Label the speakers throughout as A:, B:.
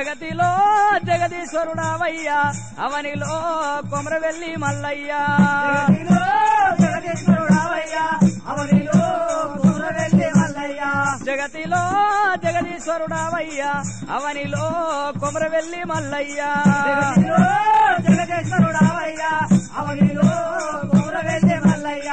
A: జగతిలో జగదీశ్వరుడావయ్యా అవనిలో కొమరవెల్లి మల్లయ్యా
B: జగతిలో జగదీశ్వరుడావయ్యా అవనిలో కుమరవెల్లి మల్లయ్య
A: జగతిలో జగదీశ్వరుడావయ్యా అవనిలో కొమరవెల్లి మల్లయ్యా
B: జగతిలో జగదీశ్వరుడావయ్యా అవనిలో కుమరవెల్లి మల్లయ్య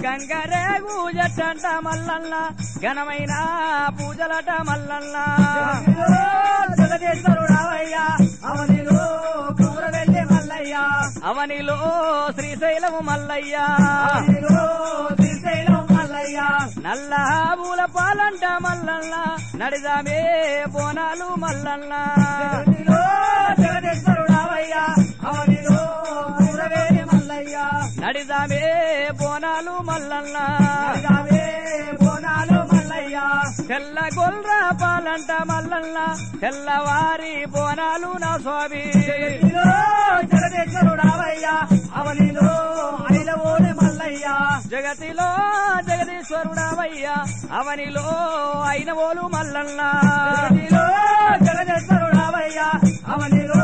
A: గంగరేగు జట్టంట మల్లన్న ఘనమైన పూజలట మల్లన్న
B: జగతిలో జగదీశ్వరుడావయ్యా అవనిలో కుమరవెల్లి మల్లయ్య
A: అవనిలో శ్రీశైలము మల్లయ్యా
B: అవనిలో శ్రీశైలం మల్లయ్య
A: నల్ల పూల పాలంట మల్లన్న నడిదామే బోనాలు మల్లన్న
B: జగతిలో జగదీశ్వరుడావయ్యా అవనిలో కుమరవెల్లి మల్లయ్య
A: నడిదామే బోనాలు మల్లన్న
B: రావే బోనాలు మల్లయ్య
A: తెల్ల గొల్ర పాలంట మల్లన్న తెల్లవారి బోనాలు నా స్వామి
B: జగతిలో జగదీశ్వరుడావయ్యా అవనిలో ఐలవోని మల్లయ్య
A: జగతిలో జగదీశ్వరుడావయ్యా అవనిలో అయినవోలు మల్లన్న
B: జగతిలో జగదీశ్వరుడావయ్యా అవనిలో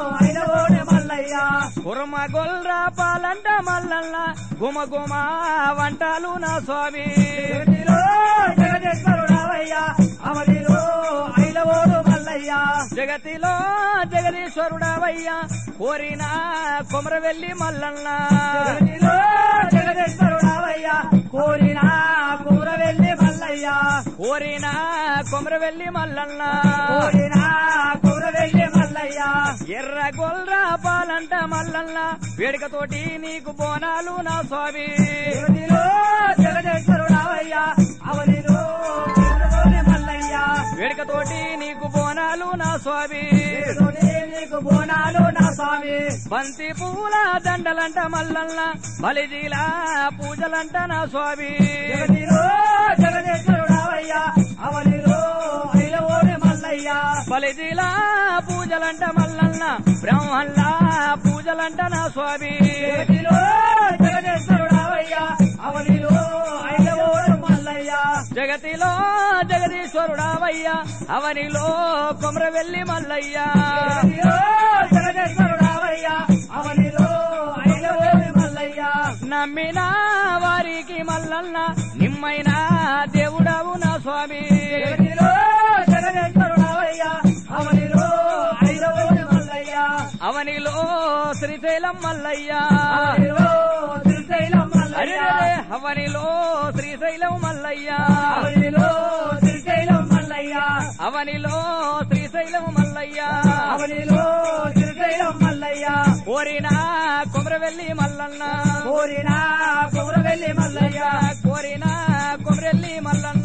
B: ఐలవోని మల్లయ్య
A: కుర్మ గొల్ర పాలంట మల్లన్న గుమ గుమ వంటలు నా స్వామి
B: జగతిలో జగదీశ్వరుడావయ్యా అవనిలో ఐలవోడు మల్లయ్య
A: జగతిలో జగదీశ్వరుడావయ్యా కోరిన కొమరవెల్లి మల్లన్న
B: జగతిలో జగదీశ్వరుడావయ్యా కోరిన కూరవెల్లి మల్లయ్య
A: కోరిన కొమరవెల్లి మల్లన్న
B: కోరిన కూరవెల్లి మల్లయ్య
A: ఎర్ర గొల్ర పాలంట మల్లన్న వేడుకతోటి నీకు బోనాలు నా స్వామి
B: జగతిలో జగదీశ్వరుడావయ్యా అవనిలో కూరవెల్లి మల్లయ్య
A: వేడుకతోటి నీకు బోనాలు నా స్వామి
B: జగతిలోనే నీకు బోనాలు నా స్వామి
A: బంతి పూల దండలంట మల్లన్న బలిజీల పూజలంట నా స్వామి
B: జగతిలో జగదీశ్వరుడావయ్యా అవనిలో ఐలవోని మల్లయ్య
A: బలిజీల పూజలంట మల్లన్న బ్రహ్మల్ల పూజలంట నా స్వామి
B: జగతిలో జగదీశ్వరుడావయ్యా అవనిలో ఐలవోని మల్లయ్య
A: జగతిలో జగదీశ్వరుడావయ్యా అవనిలో కొమరవెల్లి మల్లయ్యా
B: జగతిలో జగదీశ్వరుడావయ్యా అవనిలో ఐలవోని మల్లయ్య
A: నమ్మిన వారికి మల్లన్న నిమ్మైన దేవుడవు నా స్వామి
B: జగతిలో జగదీశ్వరుడావయ్యా అవనిలో ఐలవోని మల్లయ్య
A: అవనిలో శ్రీశైలం మల్లయ్యా
B: అవనిలో శ్రీశైలం
A: అరే
B: మల్లయ్య
A: అవనిలో శ్రీశైలం మల్లయ్యా
B: అవనిలో శ్రీశైలం మల్లయ్య
A: అవనిలో శ్రీశైలం మల్లయ్యా
B: అవనిలో శ్రీశైలం మల్లయ్య
A: కోరిన కొమరవెల్లి మల్లన్న
B: కోరిన కూరవెల్లి మల్లయ్య
A: కోరిన కొమరెల్లి మల్లన్న